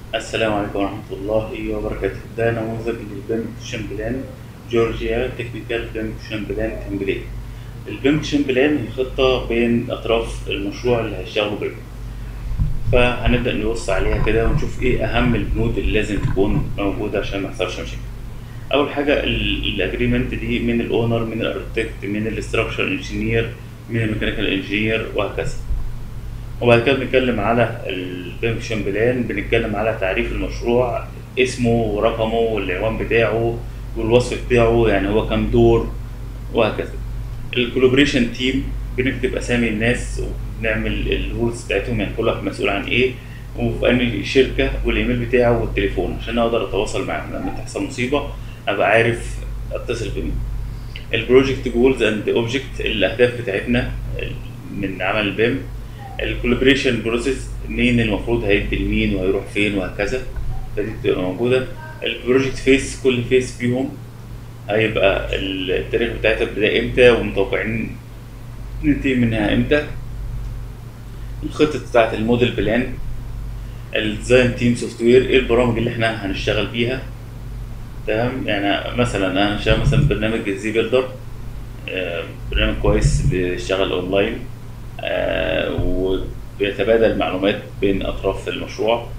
السلام عليكم ورحمة الله وبركاته ده نموذج للبيمكشن بلان جورجيا تكنيكال بيمكشن بلان تمبليت البيمكشن بلان هي خطة بين أطراف المشروع اللي هيشتغلوا بيه فهنبدأ نبص عليها كده ونشوف إيه أهم البنود اللي لازم تكون موجودة عشان ما يحصلش مشاكل أول حاجة الأجريمنت دي من الأونر من الأركتكت من الاستراكشر انجينير من الميكانيكال انجينير وهكذا وبعد كده بنتكلم على البيمشن بلان بنتكلم على تعريف المشروع اسمه ورقمه والعنوان بتاعه والوصف بتاعه يعني هو كام دور وهكذا الكولابريشن تيم بنكتب اسامي الناس وبنعمل الرولز بتاعتهم يعني كل واحد مسؤول عن ايه وفي انهي شركه والايميل بتاعه والتليفون عشان اقدر اتواصل معاهم لما تحصل مصيبه ابقى عارف اتصل بمين البروجكت جولز اند اوبجكت الاهداف بتاعتنا من عمل البيم الكولابريشن بروسيس مين المفروض هيدي لمين وهيروح فين وهكذا فدي بتبقى موجوده البروجكت فيس كل فيس فيهم هيبقى التاريخ بتاعتها بدا امتى ومتوقعين ننتهي منها امتى الخطة بتاعت الموديل بلان الديزاين تيم سوفت وير ايه البرامج اللي احنا هنشتغل بيها تمام يعني مثلا انا هشتغل مثلا برنامج زي بيلدر آه برنامج كويس بيشتغل اونلاين آه وبيتبادل معلومات بين اطراف المشروع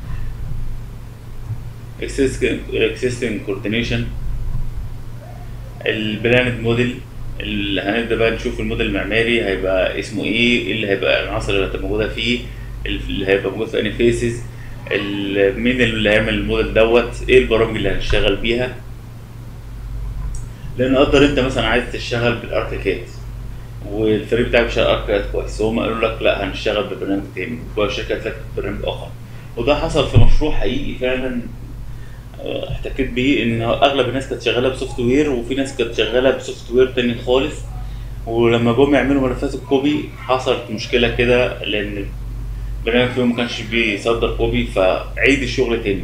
existing coordination البلاند موديل اللي هنبدا بقى نشوف الموديل المعماري هيبقى اسمه ايه ايه اللي هيبقى العناصر اللي هتبقى موجوده فيه اللي هيبقى موجود في انهي فيسز مين اللي هيعمل الموديل دوت ايه البرامج اللي هنشتغل بيها لان قدر انت مثلا عايز تشتغل بالاركيكات والفريق بتاعك بيشتغل اركيكات كويس وهم قالوا لك لا هنشتغل ببرنامج تاني والشركه قالت لك برنامج اخر وده حصل في مشروع حقيقي فعلا احتكيت بيه ان اغلب الناس كانت شغاله بسوفت وير وفي ناس كانت شغاله بسوفت وير تاني خالص ولما جم يعملوا ملفات الكوبي حصلت مشكله كده لان البرنامج فيهم ما كانش بيصدر كوبي فعيد الشغل تاني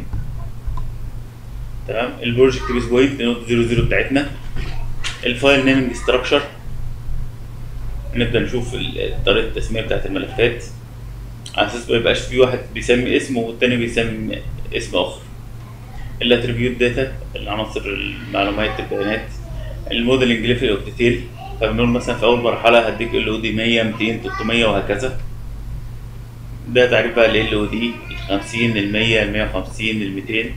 تمام البروجكت بيس بوينت نوت 00 بتاعتنا الفايل نيمنج ستراكشر نبدا نشوف طريقه التسميه بتاعت الملفات على اساس ما يبقاش في واحد بيسمي اسمه والتاني بيسمي اسم اخر الاتريبيوت داتا العناصر المعلومات البيانات الموديلنج ليفل اوف ديتيل فبنقول مثلا في اول مرحله هديك ال او دي 100 200 300 وهكذا ده تعريف بقى ال او دي ال 50 ال 100 ال 150 ال 200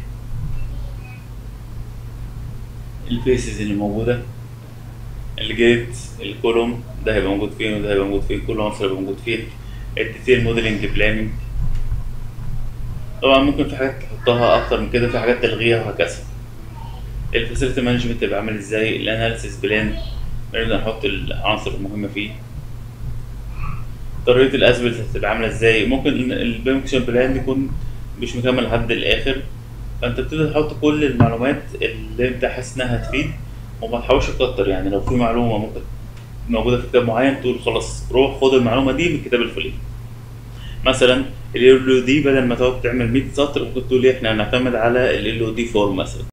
الفيسز اللي موجوده الجيت الكولوم ده هيبقى موجود فين وده هيبقى موجود فين كل عنصر هيبقى موجود فين الديتيل موديلنج بلاننج طبعا ممكن في حاجات تحطها اكتر من كده في حاجات تلغيها وهكذا الفاسيلتي مانجمنت يبقى عامل ازاي الاناليسيس بلان نقدر نحط العناصر المهمه فيه طريقه الاسبلت هتبقى عامله ازاي ممكن البيمكشن بلان يكون مش مكمل لحد الاخر فانت بتبدا تحط كل المعلومات اللي انت حاسس انها هتفيد وما تحاولش تكتر يعني لو في معلومه ممكن موجوده في كتاب معين تقول خلاص روح خد المعلومه دي من الكتاب الفلاني مثلا ال او دي بدل ما تقعد تعمل 100 سطر ممكن تقول احنا هنعتمد على ال او دي فورم مثلا